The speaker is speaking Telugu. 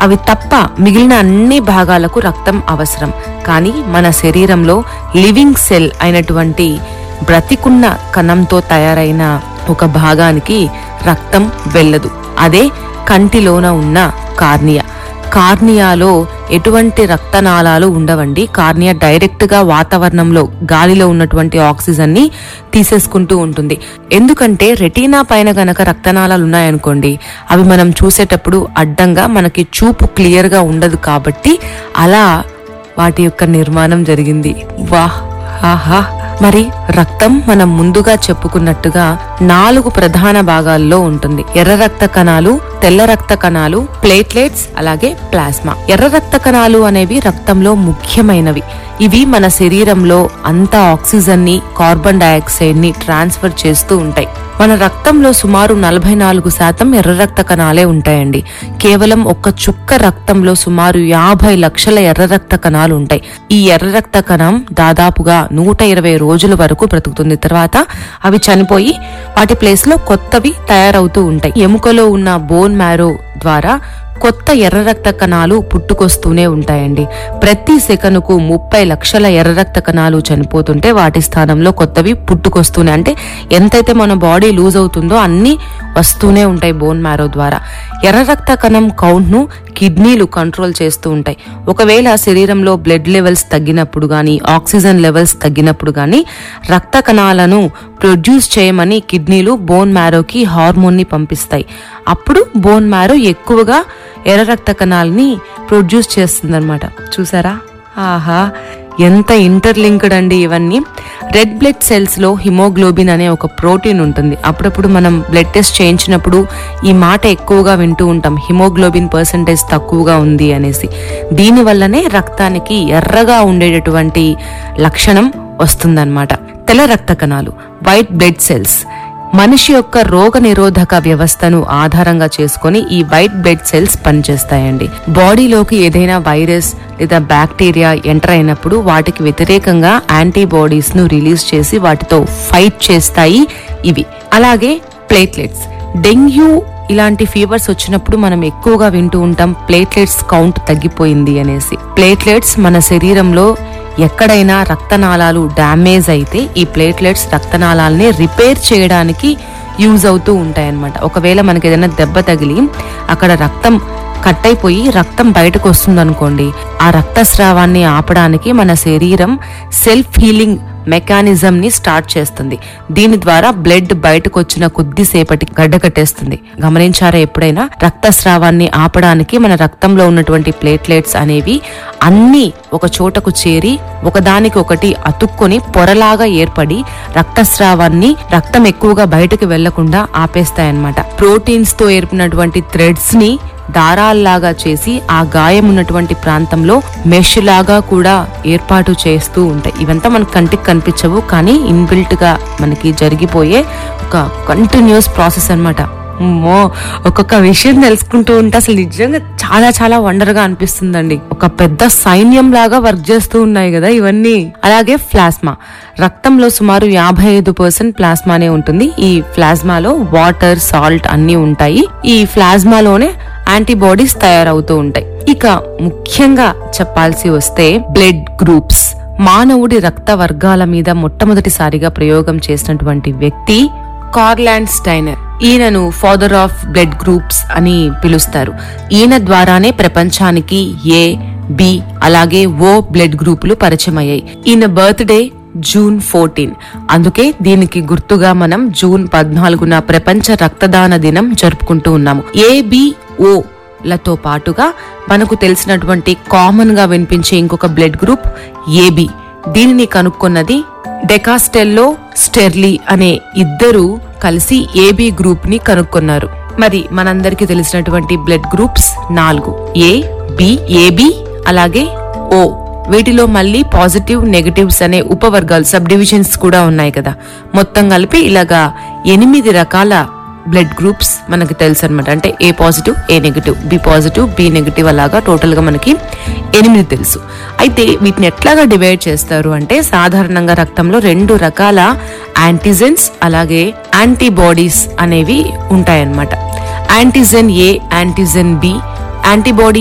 అవి తప్ప మిగిలిన అన్ని భాగాలకు రక్తం అవసరం కానీ మన శరీరంలో లివింగ్ సెల్ అయినటువంటి బ్రతికున్న కణంతో తయారైన ఒక భాగానికి రక్తం వెళ్ళదు అదే కంటిలోన ఉన్న కార్నియా కార్నియాలో ఎటువంటి రక్తనాళాలు ఉండవండి కార్నియా డైరెక్ట్ గా వాతావరణంలో గాలిలో ఉన్నటువంటి ఆక్సిజన్ ని తీసేసుకుంటూ ఉంటుంది ఎందుకంటే రెటీనా పైన గనక రక్తనాళాలు ఉన్నాయనుకోండి అవి మనం చూసేటప్పుడు అడ్డంగా మనకి చూపు క్లియర్ గా ఉండదు కాబట్టి అలా వాటి యొక్క నిర్మాణం జరిగింది వాహ్ ఆహా మరి రక్తం మనం ముందుగా చెప్పుకున్నట్టుగా నాలుగు ప్రధాన భాగాల్లో ఉంటుంది ఎర్ర రక్త కణాలు తెల్ల రక్త కణాలు ప్లేట్లెట్స్ అలాగే ప్లాస్మా ఎర్ర రక్త కణాలు అనేవి రక్తంలో ముఖ్యమైనవి ఇవి మన శరీరంలో అంత ఆక్సిజన్ ని కార్బన్ డయాక్సైడ్ ని ట్రాన్స్ఫర్ చేస్తూ ఉంటాయి మన రక్తంలో సుమారు నలభై నాలుగు శాతం ఎర్ర రక్త కణాలే ఉంటాయండి కేవలం ఒక్క చుక్క రక్తంలో సుమారు యాభై లక్షల ఎర్ర రక్త కణాలు ఉంటాయి ఈ ఎర్ర రక్త కణం దాదాపుగా నూట ఇరవై రోజుల వరకు బ్రతుకుతుంది తర్వాత అవి చనిపోయి వాటి ప్లేస్ లో కొత్తవి తయారవుతూ ఉంటాయి ఎముకలో ఉన్న బోన్ మ్యారో ద్వారా కొత్త ఎర్ర రక్త కణాలు పుట్టుకొస్తూనే ఉంటాయండి ప్రతి సెకనుకు ముప్పై లక్షల ఎర్ర రక్త కణాలు చనిపోతుంటే వాటి స్థానంలో కొత్తవి పుట్టుకొస్తూనే అంటే ఎంతైతే మన బాడీ లూజ్ అవుతుందో అన్ని వస్తూనే ఉంటాయి బోన్ మ్యారో ద్వారా ఎర్ర రక్త కణం కౌంట్ ను కిడ్నీలు కంట్రోల్ చేస్తూ ఉంటాయి ఒకవేళ శరీరంలో బ్లడ్ లెవెల్స్ తగ్గినప్పుడు గానీ ఆక్సిజన్ లెవెల్స్ తగ్గినప్పుడు గానీ రక్త కణాలను ప్రొడ్యూస్ చేయమని కిడ్నీలు బోన్ మ్యారోకి హార్మోన్ ని పంపిస్తాయి అప్పుడు బోన్ మ్యారో ఎక్కువగా ఎర్ర రక్త కణాలని ప్రొడ్యూస్ చేస్తుందన్నమాట చూసారా ఆహా ఎంత ఇంటర్లింక్డ్ అండి ఇవన్నీ రెడ్ బ్లడ్ సెల్స్ లో హిమోగ్లోబిన్ అనే ఒక ప్రోటీన్ ఉంటుంది అప్పుడప్పుడు మనం బ్లడ్ టెస్ట్ చేయించినప్పుడు ఈ మాట ఎక్కువగా వింటూ ఉంటాం హిమోగ్లోబిన్ పర్సంటేజ్ తక్కువగా ఉంది అనేసి దీని వల్లనే రక్తానికి ఎర్రగా ఉండేటటువంటి లక్షణం వస్తుందన్నమాట తెల్ల రక్త కణాలు వైట్ బ్లడ్ సెల్స్ మనిషి యొక్క రోగ నిరోధక వ్యవస్థను ఆధారంగా చేసుకొని ఈ వైట్ బ్లడ్ సెల్స్ పనిచేస్తాయండి బాడీలోకి ఏదైనా వైరస్ లేదా బ్యాక్టీరియా ఎంటర్ అయినప్పుడు వాటికి వ్యతిరేకంగా యాంటీబాడీస్ ను రిలీజ్ చేసి వాటితో ఫైట్ చేస్తాయి ఇవి అలాగే ప్లేట్లెట్స్ డెంగ్యూ ఇలాంటి ఫీవర్స్ వచ్చినప్పుడు మనం ఎక్కువగా వింటూ ఉంటాం ప్లేట్లెట్స్ కౌంట్ తగ్గిపోయింది అనేసి ప్లేట్లెట్స్ మన శరీరంలో ఎక్కడైనా రక్తనాళాలు డ్యామేజ్ అయితే ఈ ప్లేట్లెట్స్ రక్తనాళాలని రిపేర్ చేయడానికి యూజ్ అవుతూ ఉంటాయన్నమాట ఒకవేళ మనకి ఏదైనా దెబ్బ తగిలి అక్కడ రక్తం కట్ అయిపోయి రక్తం బయటకు వస్తుందనుకోండి ఆ రక్తస్రావాన్ని ఆపడానికి మన శరీరం సెల్ఫ్ హీలింగ్ మెకానిజం ని స్టార్ట్ చేస్తుంది దీని ద్వారా బ్లడ్ బయటకు వచ్చిన కొద్దిసేపటి గడ్డకట్టేస్తుంది గమనించారా ఎప్పుడైనా రక్తస్రావాన్ని ఆపడానికి మన రక్తంలో ఉన్నటువంటి ప్లేట్లెట్స్ అనేవి అన్ని ఒక చోటకు చేరి ఒకదానికి ఒకటి అతుక్కొని పొరలాగా ఏర్పడి రక్తస్రావాన్ని రక్తం ఎక్కువగా బయటకు వెళ్లకుండా ఆపేస్తాయన్నమాట ప్రోటీన్స్ తో ఏర్పడినటువంటి థ్రెడ్స్ ని దారాల్లాగా చేసి ఆ గాయం ఉన్నటువంటి ప్రాంతంలో మెష్ లాగా కూడా ఏర్పాటు చేస్తూ ఉంటాయి ఇవంతా మనకు కంటికి కనిపించవు కానీ ఇన్బిల్ట్ గా మనకి జరిగిపోయే ఒక కంటిన్యూస్ ప్రాసెస్ అన్నమాట అమ్మో ఒక్కొక్క విషయం తెలుసుకుంటూ ఉంటే అసలు నిజంగా చాలా చాలా వండర్ గా అనిపిస్తుందండి ఒక పెద్ద సైన్యం లాగా వర్క్ చేస్తూ ఉన్నాయి కదా ఇవన్నీ అలాగే ప్లాస్మా రక్తంలో సుమారు యాభై ఐదు పర్సెంట్ ప్లాస్మానే ఉంటుంది ఈ ప్లాస్మాలో వాటర్ సాల్ట్ అన్ని ఉంటాయి ఈ ప్లాస్మాలోనే యాంటీబాడీస్ తయారవుతూ ఉంటాయి ఇక ముఖ్యంగా చెప్పాల్సి వస్తే బ్లడ్ గ్రూప్స్ మానవుడి రక్త వర్గాల మీద మొట్టమొదటిసారిగా ప్రయోగం చేసినటువంటి వ్యక్తి కార్లాండ్ స్టైనర్ ఈయనను ఫాదర్ ఆఫ్ బ్లడ్ గ్రూప్స్ అని పిలుస్తారు ఈయన ద్వారానే ప్రపంచానికి ఏ బి అలాగే ఓ బ్లడ్ గ్రూపులు పరిచయం అయ్యాయి ఈయన బర్త్డే జూన్ ఫోర్టీన్ అందుకే దీనికి గుర్తుగా మనం జూన్ పద్నాలుగున ప్రపంచ రక్తదాన దినం జరుపుకుంటూ ఉన్నాము ఏబిఓ లతో పాటుగా మనకు తెలిసినటువంటి కామన్ గా వినిపించే ఇంకొక బ్లడ్ గ్రూప్ ఏబి దీనిని కనుక్కున్నది డెకాస్టెల్లో స్టెర్లీ అనే ఇద్దరు కలిసి ఏబి గ్రూప్ ని కనుక్కున్నారు మరి మనందరికీ తెలిసినటువంటి బ్లడ్ గ్రూప్స్ నాలుగు ఏ బి ఏబి అలాగే ఓ వీటిలో మళ్ళీ పాజిటివ్ నెగటివ్స్ అనే ఉపవర్గాలు సబ్ డివిజన్స్ కూడా ఉన్నాయి కదా మొత్తం కలిపి ఇలాగా ఎనిమిది రకాల బ్లడ్ గ్రూప్స్ మనకి తెలుసు అనమాట అంటే A positive A negative B positive B negative అలాగా టోటల్ గా మనకి ఎనిమిది తెలుసు అయితే వీటిని ఎట్లాగా డివైడ్ చేస్తారు అంటే సాధారణంగా రక్తంలో రెండు రకాల యాంటీజెన్స్ అలాగే యాంటీబాడీస్ అనేవి ఉంటాయన్నమాట antigen A antigen B antibody